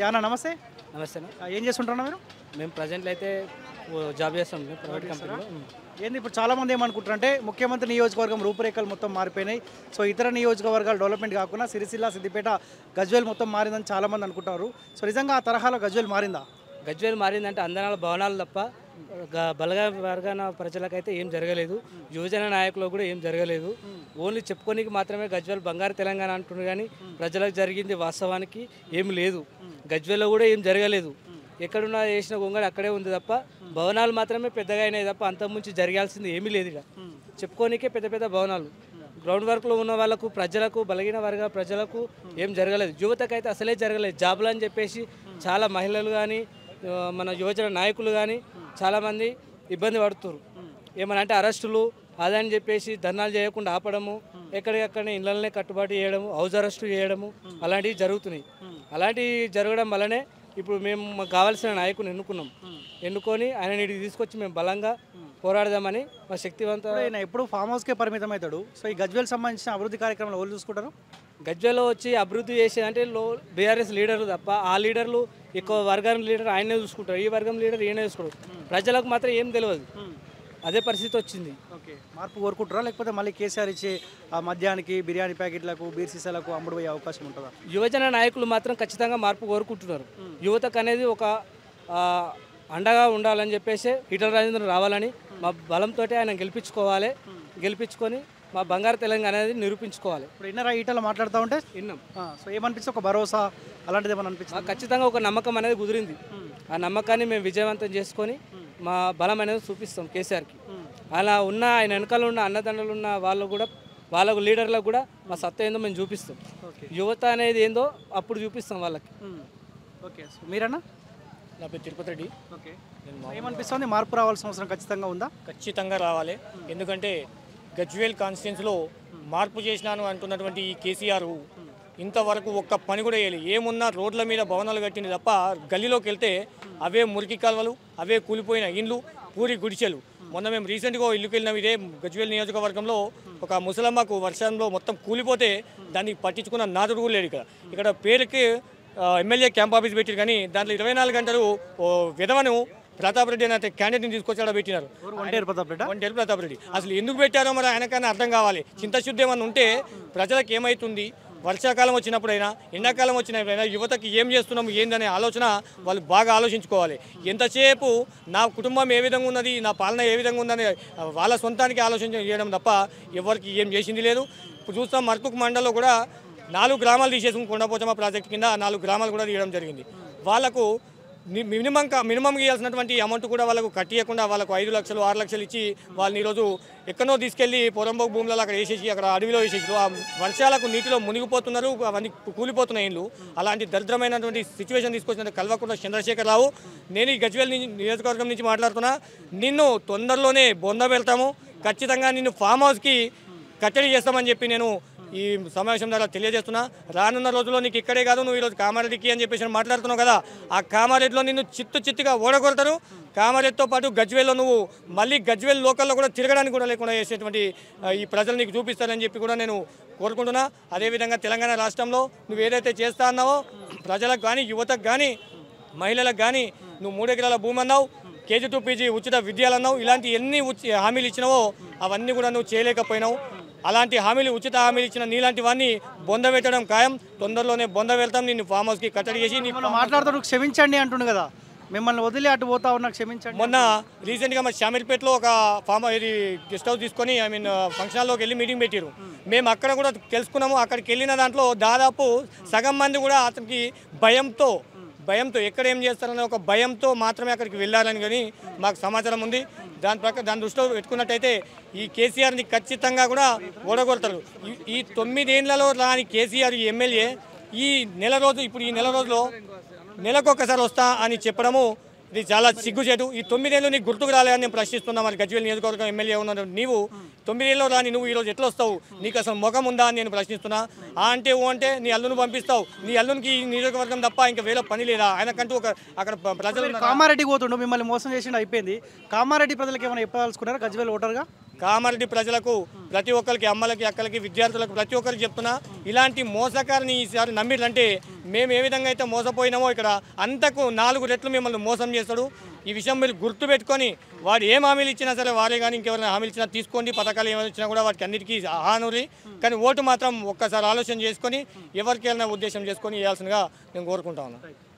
యానా నమస్తే నమస్తే ఆ, ఏం చేస్తుంటున్నా మీరు మేము ప్రజెంట్లో అయితే ఓ జాబ్ చేస్తాం మేము ప్రైవేట్ కంపెనీలో ఉమ్. ఏంది ఇప్పుడు చాలా మంది ఏమనుకుంటారు అంటే ముఖ్యమంత్రి నియోజకవర్గం రూపురేఖలు మొత్తం మారిపోయినాయి సో ఇతర నియోజకవర్గాలు డెవలప్మెంట్ కాకుండా సిరిసిల్ల సిద్దిపేట గజ్వేల్ మొత్తం మారిందని చాలా మంది అనుకుంటారు సో నిజంగా ఆ తరహాలో గజ్వేల్ మారిందా గజ్వేల్ మారిందంటే అందనాల భవనాలు తప్ప గ- బలగ వర్గాన ప్రజలకైతే ఏం జరగలేదు యువజన నాయకులకు కూడా ఏం జరగలేదు ఓన్లీ చెప్పుకోనికి మాత్రమే గజ్వేల్ బంగారు తెలంగాణ అంటున్నారు కానీ ప్రజలకు జరిగింది వాస్తవానికి ఏం లేదు గజ్వేల్లో కూడా ఏం జరగలేదు ఎక్కడున్నా చేసిన గొంగళి అక్కడే ఉంది తప్ప భవనాలు మాత్రమే పెద్దగా అయినాయి తప్ప అంతకుముంచి జరగాల్సింది ఏమీ లేదు ఇక చెప్పుకోనికే పెద్ద పెద్ద భవనాలు గ్రౌండ్ వర్క్లో ఉన్న వాళ్ళకు ప్రజలకు బలగిన వర్గ ప్రజలకు ఏం జరగలేదు యువతకైతే అసలే జరగలేదు జాబులు అని చెప్పేసి చాలా మహిళలు కానీ మన యువజన నాయకులు కానీ చాలామంది ఇబ్బంది పడుతున్నారు ఏమన్నా అంటే అరెస్టులు అదని చెప్పేసి ధర్నాలు చేయకుండా ఆపడము ఎక్కడికక్కడనే ఇళ్ళనే కట్టుబాటు చేయడము హౌస్ అరెస్టు చేయడము అలాంటివి జరుగుతున్నాయి అలాంటివి జరగడం వల్లనే ఇప్పుడు మేము మాకు కావాల్సిన నాయకుని ఎన్నుకున్నాం ఎన్నుకొని ఆయన నీటికి తీసుకొచ్చి మేము బలంగా పోరాడదామని మా శక్తివంత ఇప్పుడు ఆయన ఎప్పుడు ఫామ్ హౌస్కే పరిమితం అవుతాడు సో ఈ గజ్వేల్ సంబంధించిన అభివృద్ధి కార్యక్రమాలు ఎవరు చూసుకుంటారు గజ్వేలో వచ్చి అభివృద్ధి చేసేదంటే లో బీఆర్ఎస్ లీడర్లు తప్ప ఆ లీడర్లు ఎక్కువ వర్గం లీడర్ ఆయనే చూసుకుంటారు ఈ వర్గం లీడర్ ఈయనే చూసుకుంటారు ప్రజలకు మాత్రం ఏం తెలియదు అదే పరిస్థితి వచ్చింది ఓకే మార్పు కోరుకుంటారా లేకపోతే మళ్ళీ కేసీఆర్ ఇచ్చే ఆ మద్యానికి బిర్యానీ ప్యాకెట్లకు బీర్ సీసాలకు అమ్ముడు పోయే అవకాశం ఉంటుందా యువజన నాయకులు మాత్రం ఖచ్చితంగా మార్పు కోరుకుంటున్నారు యువతకు అనేది ఒక ఆ, అండగా ఉండాలని చెప్పేసి ఈటల రాజేంద్ర రావాలని మా బలంతో ఆయన గెలిపించుకోవాలి గెలిపించుకొని మా బంగారు తెలంగాణ అనేది నిరూపించుకోవాలి ఇప్పుడు ఇన్నరా ఈటలో మాట్లాడుతూ ఉంటే విన్నాం ఆ, సో ఏమనిపిస్తుంది ఒక భరోసా అలాంటిది ఏమని అనిపిస్తుంది మాకు ఖచ్చితంగా ఒక నమ్మకం అనేది కుదిరింది ఆ నమ్మకాన్ని మేము విజయవంతం చేసుకొని మా బలం అనేది చూపిస్తాం కేసీఆర్కి అలా ఉన్న ఆయన వెనకాల ఉన్న అన్నదండలు ఉన్న వాళ్ళు కూడా వాళ్ళకు లీడర్లకు కూడా మా సత్తా ఏందో మేము చూపిస్తాం ఓకే యువత అనేది ఏందో అప్పుడు చూపిస్తాం వాళ్ళకి ఓకే సో మీరన్నా నా పేరు తిరుపతి రెడ్డి ఓకే ఏమనిపిస్తుంది మార్పు రావాల్సిన అవసరం ఖచ్చితంగా ఉందా ఖచ్చితంగా రావాలి ఎందుకంటే గజ్వేల్ కాన్స్టిట్యున్సీలో మార్పు చేసినాను అంటున్నటువంటి ఈ కేసీఆర్ ఇంతవరకు ఒక్క పని కూడా వేయలేదు ఏమున్నా రోడ్ల మీద భవనాలు కట్టింది తప్ప గల్లీలోకి వెళ్తే అవే మురికి కాలువలు అవే కూలిపోయిన ఇండ్లు పూరి గుడిచెలు మొన్న మేము రీసెంట్గా ఓ ఇల్లుకి వెళ్ళినాం ఇదే గజ్వేల్ నియోజకవర్గంలో ఒక ముసలమ్మకు వర్షంలో మొత్తం కూలిపోతే దాన్ని పట్టించుకున్న నాదుడు కూడా లేడు ఇక్కడ ఇక్కడ పేరుకి ఆ, ఎమ్మెల్యే క్యాంప్ ఆఫీస్ పెట్టారు కానీ దాంట్లో ఇరవై నాలుగు గంటలు ఓ విధవను ప్రతాప్ రెడ్డి అనే క్యాండిడేట్ని తీసుకొచ్చి ఆడ పెట్టినారు ఒంటేరు ప్రతాప్ రెడ్డి వన్ డెల్ ప్రతాప్ రెడ్డి అసలు ఎందుకు పెట్టారో మరి ఆయనకన్నా అర్థం కావాలి చింతశుద్ధి ఏమన్నా ఉంటే ప్రజలకు ఏమవుతుంది వర్షాకాలం వచ్చినప్పుడైనా ఎండాకాలం వచ్చినప్పుడైనా యువతకి ఏం చేస్తున్నాం ఏందనే ఆలోచన వాళ్ళు బాగా ఆలోచించుకోవాలి ఎంతసేపు నా కుటుంబం ఏ విధంగా ఉన్నది నా పాలన ఏ విధంగా ఉందని వాళ్ళ సొంతానికి ఆలోచన చేయడం తప్ప ఎవరికి ఏం చేసింది లేదు ఇప్పుడు చూస్తాం మర్కుక్ మండల్లో కూడా నాలుగు గ్రామాలు తీసేసుకుని కొండపోచమ్మ ప్రాజెక్ట్ కింద నాలుగు గ్రామాలు కూడా తీయడం జరిగింది వాళ్ళకు ని- మినిమం క- మినిమం ఇవ్వాల్సినటువంటి అమౌంట్ కూడా వాళ్ళకు కట్టియకుండా వాళ్ళకు ఐదు లక్షలు ఆరు లక్షలు ఇచ్చి వాళ్ళని ఈరోజు ఎక్కడో తీసుకెళ్లి పొరంబోక్ భూములలో అక్కడ వేసేసి అక్కడ అడవిలో వేసేసి ఆ వర్షాలకు నీటిలో మునిగిపోతున్నారు అవన్నీ కూలిపోతున్నాయి ఇల్లు అలాంటి దరిద్రమైనటువంటి సిచ్యువేషన్ తీసుకొచ్చిన కల్వకుంట్ల చంద్రశేఖరరావు నేను ఈ గజ్వేల్ నుంచి నియోజకవర్గం నుంచి మాట్లాడుతున్నా నిన్ను తొందరలోనే బొంద వెళ్తాము ఖచ్చితంగా నిన్ను ఫామ్ హౌస్కి కట్టడి చేస్తామని చెప్పి నేను ఈ సమావేశం ద్వారా తెలియజేస్తున్నా రానున్న రోజుల్లో నీకు ఇక్కడే కాదు నువ్వు ఈరోజు కామారెడ్డికి అని చెప్పేసి మాట్లాడుతున్నావు కదా ఆ కామారెడ్డిలో నిన్ను చిత్తు చిత్తుగా ఓడగొడతారు కామారెడ్డితో పాటు గజ్వేల్లో నువ్వు మళ్ళీ గజ్వేల్ లోకల్లో కూడా తిరగడానికి కూడా లేకుండా చేసేటువంటి ఆ, ఈ ప్రజలు నీకు చూపిస్తారని చెప్పి కూడా నేను కోరుకుంటున్నా అదేవిధంగా తెలంగాణ రాష్ట్రంలో నువ్వు ఏదైతే చేస్తా అన్నావో ప్రజలకు కానీ యువతకు కానీ మహిళలకు కానీ నువ్వు మూడు ఎకరాల భూమి అన్నావు కేజీ టు పీజీ ఉచిత విద్యలు అన్నావు ఇలాంటి ఎన్ని ఉచి హామీలు ఇచ్చినావో అవన్నీ కూడా నువ్వు చేయలేకపోయినావు అలాంటి హామీలు ఉచిత హామీలు ఇచ్చిన నీలాంటి వాడిని బొంద పెట్టడం ఖాయం తొందరలోనే బొంద వెళ్తాం నిన్ను ఫామ్ హౌస్కి కట్టడి చేసి నీ మిమ్మల్ని మాట్లాడుతూ క్షమించండి అంటుండు కదా మిమ్మల్ని వదిలి అటు పోతా ఉన్నా క్షమించండి మొన్న రీసెంట్గా మా షామీర్పేటలో ఒక ఫామ్ ఇది గెస్ట్ హౌస్ తీసుకొని ఐ మీన్ ఫంక్షన్ హాల్లోకి వెళ్ళి మీటింగ్ పెట్టారు మేము అక్కడ కూడా తెలుసుకున్నాము అక్కడికి వెళ్ళిన దాంట్లో దాదాపు సగం మంది కూడా అతనికి భయంతో భయంతో ఎక్కడ ఏం చేస్తారనే ఒక భయంతో మాత్రమే అక్కడికి వెళ్ళారని కానీ మాకు సమాచారం ఉంది దాని ప్రకారం దాని దృష్టిలో పెట్టుకున్నట్టయితే ఈ కేసీఆర్ని ఖచ్చితంగా కూడా ఓడగొడతారు ఈ- ఈ తొమ్మిదేళ్లలో రాని కేసీఆర్ ఈ ఎమ్మెల్యే ఈ నెల రోజు ఇప్పుడు ఈ నెల రోజులో నెలకొకసారి వస్తా అని చెప్పడము ఇది చాలా సిగ్గుచేటు ఈ తొమ్మిదేళ్ళు నీకు గుర్తుకు రాలేదని నేను ప్రశ్నిస్తున్నా మరి గజ్వేల్ నియోజకవర్గం ఎమ్మెల్యే ఉన్నాడు నీవు తొమ్మిదేళ్ళు రాని నువ్వు ఈరోజు ఎట్లా వస్తావు నీకు అసలు ముఖం ఉందా అని నేను ప్రశ్నిస్తున్నా ఆ అంటే ఓ అంటే నీ అల్లును పంపిస్తావు నీ అల్లునికి ఈ నియోజకవర్గం తప్ప ఇంకా వేరే పని లేదా ఆయనకంటూ ఒక అక్కడ ప్ర- ప్రజలు ఉన్నారా? కామారెడ్డి పోతుండు మిమ్మల్ని మోసం చేసిండు అయిపోయింది కామారెడ్డి ప్రజలకు ఏమైనా చెప్పదలుచుకున్నారా గజ్వేల్ ఓటర్గా కామారెడ్డి ప్రజలకు ప్రతి ఒక్కరికి అమ్మలకి అక్కలకి విద్యార్థులకు ప్రతి ఒక్కరికి చెప్తున్నా ఇలాంటి మోసకారిని ఈసారి నమ్మిరంటే మేము ఏ విధంగా అయితే మోసపోయినామో ఇక్కడ అంతకు నాలుగు రెట్లు మిమ్మల్ని మోసం చేస్తాడు ఈ విషయం మీరు గుర్తుపెట్టుకొని వాడు ఏం హామీలు ఇచ్చినా సరే వారే కానీ ఇంకెవరైనా హామీలు ఇచ్చినా తీసుకోండి పథకాలు ఏమైనా ఇచ్చినా కూడా వాటికి అన్నిటికీ హానురి కానీ ఓటు మాత్రం ఒక్కసారి ఆలోచన చేసుకొని ఎవరికి వెళ్ళిన ఉద్దేశం చేసుకొని వేయాల్సిందిగా నేను కోరుకుంటా ఉన్నాను